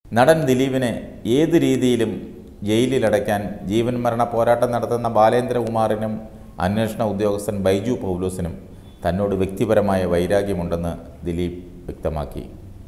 നടൻ ദിലീപിനെ ഏത് രീതിയിലും ജയിലിലടയ്ക്കാൻ ജീവൻ മരണ പോരാട്ടം നടത്തുന്ന ബാലേന്ദ്രകുമാറിനും അന്വേഷണ ഉദ്യോഗസ്ഥൻ ബൈജു പൗലോസിനും തന്നോട് വ്യക്തിപരമായ വൈരാഗ്യമുണ്ടെന്ന് ദിലീപ് വ്യക്തമാക്കി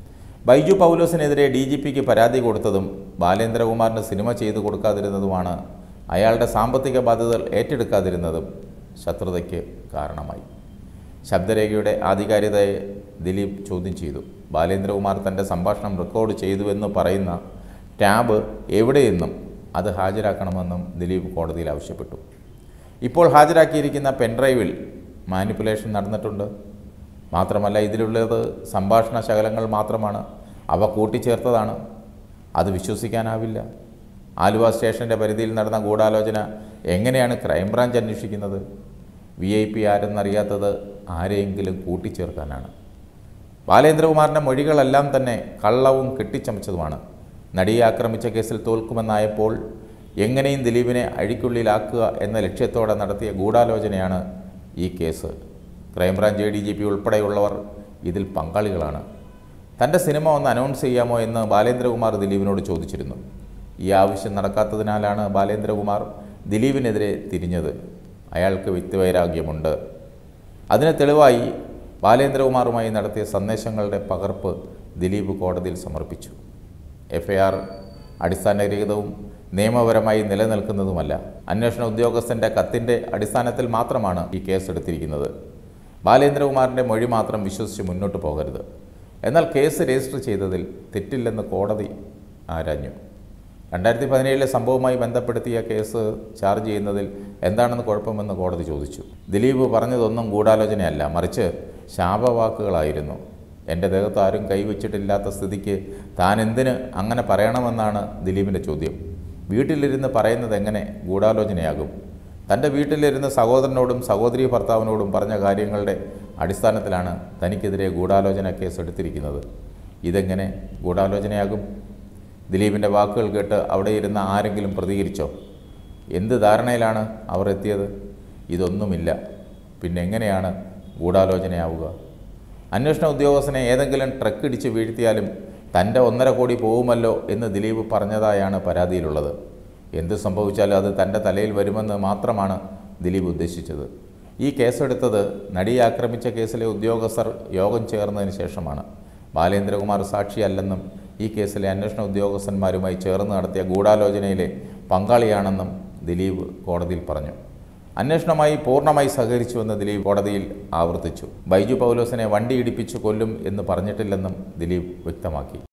ബൈജു പൗലോസിനെതിരെ ഡി ജി പിക്ക് പരാതി കൊടുത്തതും ബാലേന്ദ്രകുമാറിന് സിനിമ ചെയ്തു കൊടുക്കാതിരുന്നതുമാണ് അയാളുടെ സാമ്പത്തിക ബാധ്യതകൾ ഏറ്റെടുക്കാതിരുന്നതും ശത്രുതയ്ക്ക് കാരണമായി ശബ്ദരേഖയുടെ ആധികാരികതയെ ദിലീപ് ചോദ്യം ചെയ്തു ബാലേന്ദ്രകുമാർ തൻ്റെ സംഭാഷണം റെക്കോർഡ് ചെയ്തുവെന്ന് പറയുന്ന ടാബ് എവിടെയെന്നും അത് ഹാജരാക്കണമെന്നും ദിലീപ് കോടതിയിൽ ആവശ്യപ്പെട്ടു ഇപ്പോൾ ഹാജരാക്കിയിരിക്കുന്ന പെൻഡ്രൈവിൽ മാനിപ്പുലേഷൻ നടന്നിട്ടുണ്ട് മാത്രമല്ല ഇതിലുള്ളത് സംഭാഷണ ശകലങ്ങൾ മാത്രമാണ് അവ കൂട്ടിച്ചേർത്തതാണ് അത് വിശ്വസിക്കാനാവില്ല ആലുവ സ്റ്റേഷൻ്റെ പരിധിയിൽ നടന്ന ഗൂഢാലോചന എങ്ങനെയാണ് ക്രൈംബ്രാഞ്ച് അന്വേഷിക്കുന്നത് വി ഐ പി ആരെന്നറിയാത്തത് ആരെയെങ്കിലും കൂട്ടിച്ചേർക്കാനാണ് ബാലേന്ദ്രകുമാറിൻ്റെ മൊഴികളെല്ലാം തന്നെ കള്ളവും കെട്ടിച്ചമച്ചതുമാണ് നടിയെ ആക്രമിച്ച കേസിൽ തോൽക്കുമെന്നായപ്പോൾ എങ്ങനെയും ദിലീപിനെ അഴിക്കുള്ളിലാക്കുക എന്ന ലക്ഷ്യത്തോടെ നടത്തിയ ഗൂഢാലോചനയാണ് ഈ case crime branch A D G P ഉൾപ്പെടെയുള്ളവർ ഇതിൽ പങ്കാളികളാണ് തൻ്റെ സിനിമ ഒന്ന് അനൗൺസ് ചെയ്യാമോ എന്ന് ബാലേന്ദ്രകുമാർ ദിലീപിനോട് ചോദിച്ചിരുന്നു ഈ ആവശ്യം നടക്കാത്തതിനാലാണ് ബാലേന്ദ്രകുമാർ ദിലീപിനെതിരെ തിരിഞ്ഞത് അയാൾക്ക് വ്യക്തിവൈരാഗ്യമുണ്ട് അതിന് തെളിവായി ബാലേന്ദ്രകുമാറുമായി നടത്തിയ സന്ദേശങ്ങളുടെ പകർപ്പ് ദിലീപ് കോടതിയിൽ സമർപ്പിച്ചു എഫ് ഐ ആർ അടിസ്ഥാനരഹിതവും നിയമപരമായി നിലനിൽക്കുന്നതുമല്ല അന്വേഷണ ഉദ്യോഗസ്ഥൻ്റെ കത്തിൻ്റെ അടിസ്ഥാനത്തിൽ മാത്രമാണ് ഈ കേസ് എടുത്തിരിക്കുന്നത് ബാലേന്ദ്രകുമാറിൻ്റെ മൊഴി മാത്രം വിശ്വസിച്ച് മുന്നോട്ട് പോകരുത് എന്നാൽ കേസ് രജിസ്റ്റർ ചെയ്തതിൽ തെറ്റില്ലെന്ന് കോടതി ആരാഞ്ഞു രണ്ടായിരത്തി പതിനേഴിലെ സംഭവവുമായി ബന്ധപ്പെടുത്തിയ കേസ് ചാർജ് ചെയ്യുന്നതിൽ എന്താണെന്ന് കുഴപ്പമെന്ന് കോടതി ചോദിച്ചു ദിലീപ് പറഞ്ഞതൊന്നും ഗൂഢാലോചനയല്ല മറിച്ച് ശാപവാക്കുകളായിരുന്നു എൻ്റെ ദേഹത്ത് ആരും കൈവച്ചിട്ടില്ലാത്ത സ്ഥിതിക്ക് താൻ എന്തിന് അങ്ങനെ പറയണമെന്നാണ് ദിലീപിൻ്റെ ചോദ്യം വീട്ടിലിരുന്ന് പറയുന്നത് എങ്ങനെ ഗൂഢാലോചനയാകും തൻ്റെ വീട്ടിലിരുന്ന് സഹോദരനോടും സഹോദരി ഭർത്താവിനോടും പറഞ്ഞ കാര്യങ്ങളുടെ അടിസ്ഥാനത്തിലാണ് തനിക്കെതിരെ ഗൂഢാലോചന കേസ് എടുത്തിരിക്കുന്നത് ഇതെങ്ങനെ ഗൂഢാലോചനയാകും ദിലീപിൻ്റെ വാക്കുകൾ കേട്ട് അവിടെ ഇരുന്ന ആരെങ്കിലും പ്രതികരിച്ചോ എന്ത് ധാരണയിലാണ് അവർ എത്തിയത് ഇതൊന്നുമില്ല പിന്നെ എങ്ങനെയാണ് ഗൂഢാലോചനയാവുക അന്വേഷണ ഉദ്യോഗസ്ഥനെ ഏതെങ്കിലും ട്രക്ക് ഇടിച്ച് വീഴ്ത്തിയാലും തൻ്റെ ഒന്നര കോടി പോകുമല്ലോ എന്ന് ദിലീപ് പറഞ്ഞതായാണ് പരാതിയിലുള്ളത് എന്ത് സംഭവിച്ചാലും അത് തൻ്റെ തലയിൽ വരുമെന്ന് മാത്രമാണ് ദിലീപ് ഉദ്ദേശിച്ചത് ഈ കേസെടുത്തത് നടിയെ ആക്രമിച്ച കേസിലെ ഉദ്യോഗസ്ഥർ യോഗം ചേർന്നതിന് ശേഷമാണ് ബാലേന്ദ്രകുമാർ സാക്ഷിയല്ലെന്നും ഈ കേസിലെ അന്വേഷണ ഉദ്യോഗസ്ഥന്മാരുമായി ചേർന്ന് നടത്തിയ ഗൂഢാലോചനയിലെ പങ്കാളിയാണെന്നും ദിലീപ് കോടതിയിൽ പറഞ്ഞു അന്വേഷണമായി പൂർണ്ണമായി സഹകരിച്ചുവെന്ന് ദിലീപ് കോടതിയിൽ ആവർത്തിച്ചു ബൈജു പൗലോസിനെ വണ്ടി ഇടിപ്പിച്ച് കൊല്ലും എന്ന് പറഞ്ഞിട്ടില്ലെന്നും ദിലീപ് വ്യക്തമാക്കി